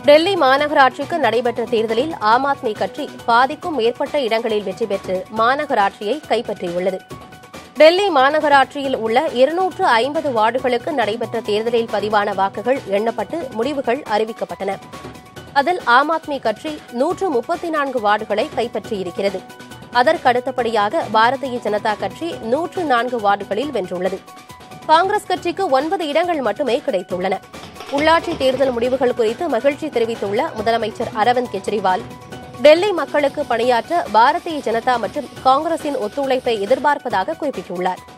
டெல்லி மாநகராட்சிக்கு நடைபெற்ற தேர்தலில் ஆம் ஆத்மி கட்சி பாதிக்கும் மேற்பட்ட இடங்களில் வெற்றி பெற்று மாநகராட்சியை கைப்பற்றியுள்ளது டெல்லி மாநகராட்சியில் உள்ள இருநூற்று ஐம்பது வார்டுகளுக்கு நடைபெற்ற தேர்தலில் பதிவான வாக்குகள் எண்ணப்பட்டு முடிவுகள் அறிவிக்கப்பட்டன அதில் ஆம் ஆத்மி கட்சி நூற்று முப்பத்தி நான்கு வார்டுகளை கைப்பற்றியிருக்கிறது அதற்கடுத்தபடியாக பாரதிய ஜனதா கட்சி நூற்று நான்கு வார்டுகளில் வென்றுள்ளது காங்கிரஸ் கட்சிக்கு ஒன்பது இடங்கள் மட்டுமே கிடைத்துள்ளன உள்ளாட்சி தேர்தல் முடிவுகள் குறித்து மகிழ்ச்சி தெரிவித்துள்ள முதலமைச்சர் அரவிந்த் கெஜ்ரிவால் டெல்லி மக்களுக்கு பணியாற்ற பாரதிய ஜனதா மற்றும் காங்கிரசின் ஒத்துழைப்பை எதிர்பார்ப்பதாக குறிப்பிட்டுள்ளார்